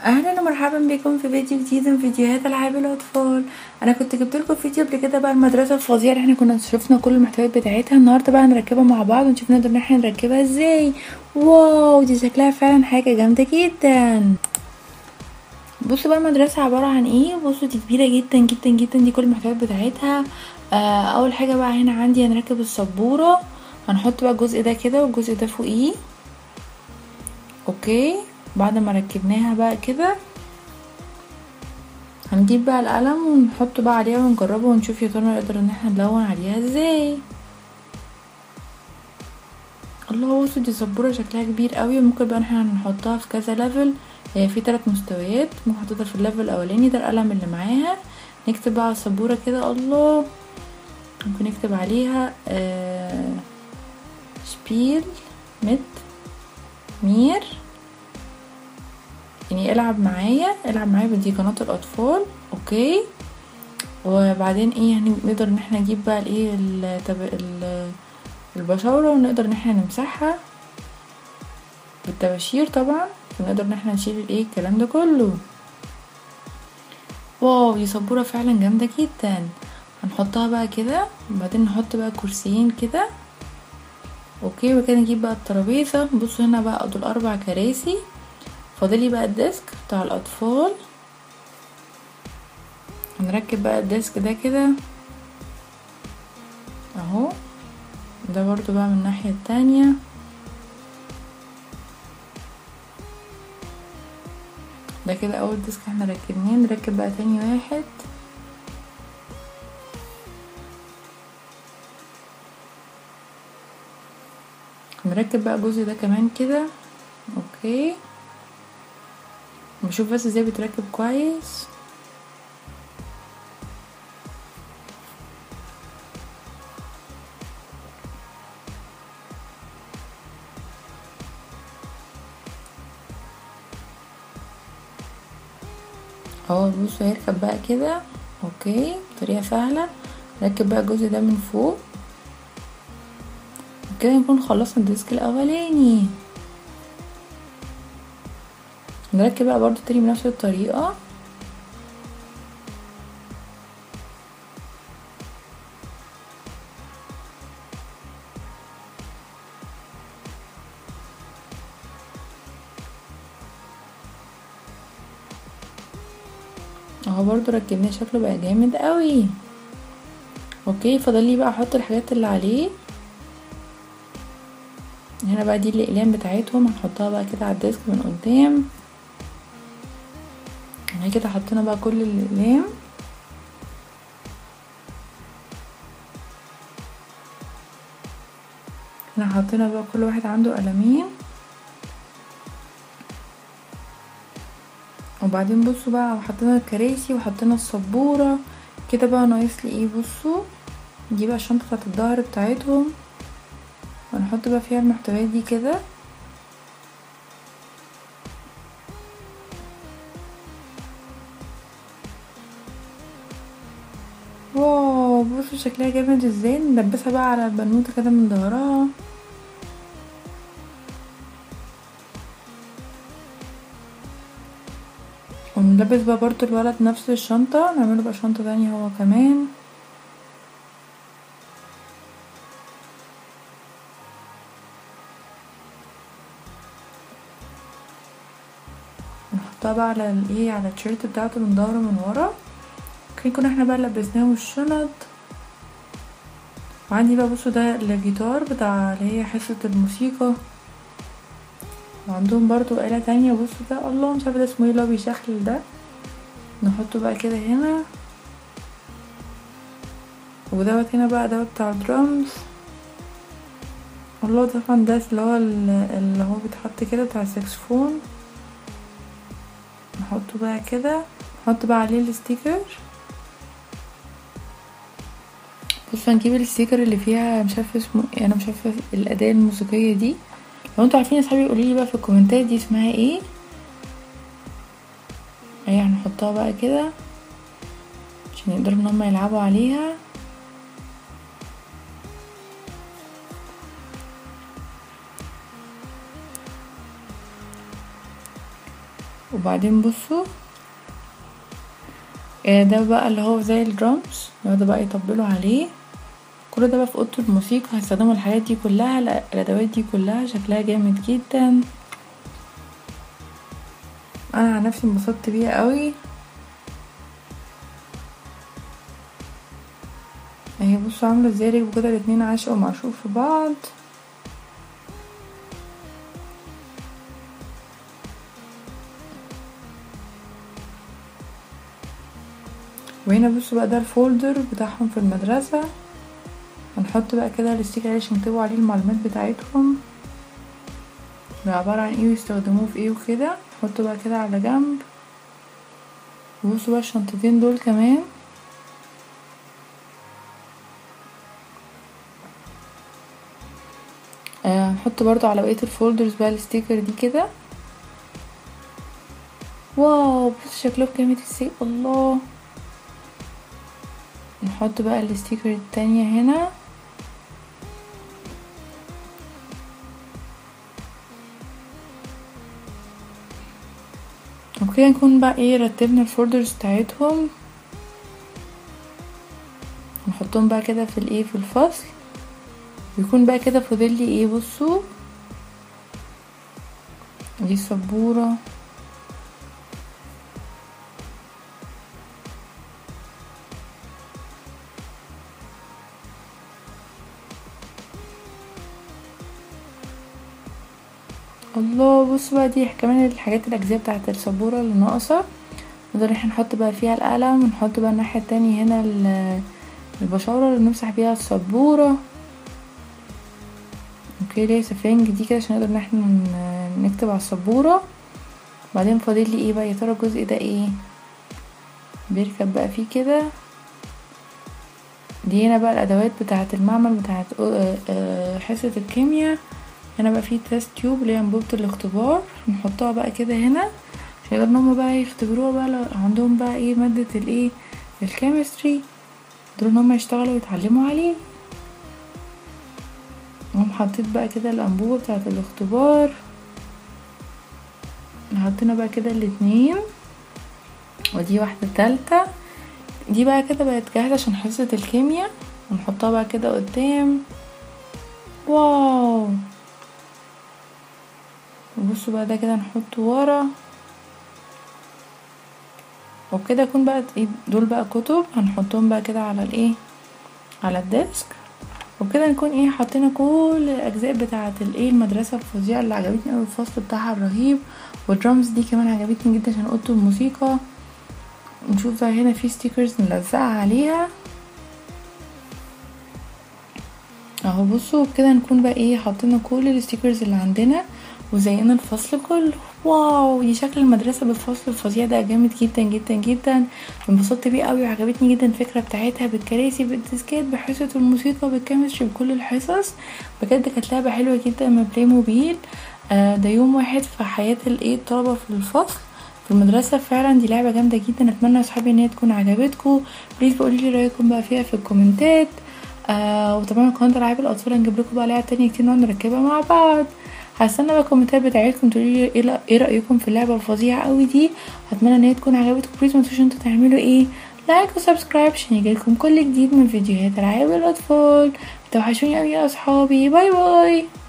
اهلا ومرحبا بكم في فيديو جديد من فيديوهات العاب الاطفال انا كنت جبت لكم فيديو قبل كده بقى المدرسه الفظيعه اللي احنا كنا شفنا كل المحتويات بتاعتها النهارده بقى هنركبها مع بعض ونشوف نقدر ان احنا نركبها ازاي واو دي شكلها فعلا حاجه جامده جدا بصوا بقى المدرسه عباره عن ايه بصوا دي كبيره جدا جدا جدا دي كل المحتويات بتاعتها آه اول حاجه بقى هنا عندي هنركب السبوره هنحط بقى الجزء ده كده والجزء ده فوقيه اوكي بعد ما ركبناها بقى كده هنجيب بقى القلم ونحطه بقى عليها ونجربه ونشوف يا ترى نقدر ان احنا نلون عليها ازاي الله بصوا دي سبوره شكلها كبير قوي وممكن بقى احنا نحطها في كذا ليفل هي في ثلاث مستويات ممكن نحطها في الليفل الاولاني ده القلم اللي معاها نكتب بقى على السبوره كده الله ممكن نكتب عليها آه شبيل مت مير يعني العب معايا العب معايا دي قناه الاطفال اوكي وبعدين ايه يعني نقدر ان احنا نجيب بقى الايه البشاوره ونقدر ان احنا نمسحها بالطباشير طبعا ونقدر ان احنا نشيل الايه الكلام ده كله واو دي سبوره فعلا جامده جدا هنحطها بقى كده وبعدين نحط بقى كرسيين كده اوكي وكده نجيب بقى الترابيزه بصوا هنا بقى دول اربع كراسي فاضلي بقى الديسك بتاع الاطفال هنركب بقى الديسك ده كده اهو ده برضو بقى من الناحية التانية ده كده اول ديسك احنا ركبناه نركب بقى تاني واحد نركب بقى الجزء ده كمان كده اوكي بشوف بس ازاي بتركب كويس اهو بصوا هيركب بقى كده اوكي بطريقه سهله نركب بقى الجزء ده من فوق كده نكون خلصنا الديسك الاولاني نركب بقى برضو تاني بنفس الطريقة اهو برضو ركبناه شكله بقى جامد قوي اوكي فاضل لي بقى احط الحاجات اللي عليه هنا بقى دي الاقلام بتاعتهم هنحطها بقى كده على الديسك من قدام اهي كده حطينا بقى كل الاقلام هنا حطينا بقى كل واحد عنده قلمين وبعدين بصوا بقى حطينا الكراسي وحطينا السبوره كده بقى ناقص لي ايه بصوا دي بقى الشنطه بتاعت الظهر بتاعتهم ونحط بقى فيها المحتويات دي كده واو بصوا شكلها جامد ازاي نلبسها بقى على البنوته كده من ظهرها ونلبس بقى برضو الولد نفس الشنطة نعمله بقى شنطة تانية هو كمان نحطها بقى على الايه على التيشيرت بتاعته من ظهره من ورا اوكي كنا احنا بقى لبسناهم الشنط وعندي بقى بصوا ده الجيتار بتاع اللي هي حصة الموسيقى وعندهم برضو آلة تانية بصوا ده الله مش عارفة ده اسمه ايه اللي هو بيشخلل ده نحطه بقى كده هنا ودوت هنا بقى دوت بتاع درامز الله طبعا ده اللي هو اللي هو بيتحط كده بتاع الساكسفون نحطه بقى كده نحط بقى عليه الستيكر بصوا هنجيب الستيكر اللي فيها مش عارفه اسمه ايه انا مش عارفه الاداه الموسيقيه دي لو انتوا عارفين يا صحابي قولوا لي بقى في الكومنتات دي اسمها ايه اهي هنحطها بقى كده عشان يقدروا ان هم يلعبوا عليها وبعدين بصوا آه، ده بقى اللي هو زي الدرامز يقعدوا بقى يطبلوا عليه كل ده بقى في اوضه الموسيقى هيستخدموا الحاجات دي كلها الادوات دي كلها شكلها جامد جدا انا عن نفسي انبسطت بيها قوي اهي بصوا عامله ازاي ركبوا كده الاتنين عاشق ومعشوق في بعض وهنا بصوا بقى ده الفولدر بتاعهم في المدرسة هنحط بقى كده الستيكر عشان يكتبوا عليه المعلومات بتاعتهم ده عبارة عن ايه ويستخدموه في ايه وكده نحطه بقى كده على جنب وبصوا بقى الشنطتين دول كمان آه هنحط برضو على بقية الفولدرز بقى الستيكر دي كده واو بص شكلهم جامد ازاي الله نحط بقى الستيكر التانية هنا وكده نكون بقى ايه رتبنا الفولدرز بتاعتهم نحطهم بقى كده في الايه في الفصل ويكون بقى كده فاضلي ايه بصوا دي السبورة الله بص بقى دي كمان الحاجات الاجزاء بتاعه السبوره اللي ناقصه نقدر احنا نحط بقى فيها القلم ونحط بقى الناحيه التانية هنا البشاره اللي نمسح بيها السبوره اوكي ليه سفنج دي كده عشان نقدر ان احنا نكتب على السبوره بعدين فاضل لي ايه بقى يا ترى الجزء ده ايه بيركب بقى فيه كده دي هنا بقى الادوات بتاعه المعمل بتاعه حصه الكيمياء هنا بقى في تيست تيوب اللي هي انبوبة الاختبار نحطها بقى كده هنا عشان يقدروا ان هما بقى يختبروها بقى لو عندهم بقى ايه مادة الايه الكيمستري يقدروا ان هما يشتغلوا ويتعلموا عليه هم حطيت بقى كده الانبوبة بتاعة الاختبار حطينا بقى كده الاتنين ودي واحدة تالتة دي بقى كده بقت جاهزة عشان حصة الكيمياء ونحطها بقى كده قدام واو وبصوا بقى ده كده نحطه ورا وبكده يكون بقى ايه دول بقى كتب هنحطهم بقى كده على الايه على الديسك وبكده نكون ايه حطينا كل الاجزاء بتاعه الايه المدرسه الفظيعه اللي عجبتني قوي الفصل بتاعها الرهيب والدرامز دي كمان عجبتني جدا عشان اوضه الموسيقى نشوف بقى هنا في ستيكرز نلزقها عليها اهو بصوا وبكده نكون بقى ايه حطينا كل الستيكرز اللي عندنا وزينا الفصل كله واو دي شكل المدرسة بالفصل الفظيع ده جامد جدا جدا جدا انبسطت بيه قوي وعجبتني جدا الفكرة بتاعتها بالكراسي بالديسكات بحصة الموسيقى بالكيمستري بكل الحصص بجد كانت لعبة حلوة جدا من بلاي موبيل آه ده يوم واحد في حياة الايه الطلبة في الفصل في المدرسة فعلا دي لعبة جامدة جدا اتمنى يا صحابي ان هي تكون عجبتكم بليز بقولي لي رايكم بقى فيها في الكومنتات آه وطبعا قناة العاب الاطفال هنجيب لكم بقى لعب تانية كتير نقعد نركبها مع بعض هستنى بقى الكومنتات بتاعتكم تقولوا لي ايه ايه رايكم في اللعبه الفظيعه قوي دي هتمنى ان هي تكون عجبتكم بليز ما تنسوش انتوا تعملوا ايه لايك وسبسكرايب عشان يجيلكم كل جديد من فيديوهات العاب الاطفال توحشوني قوي يا اصحابي باي باي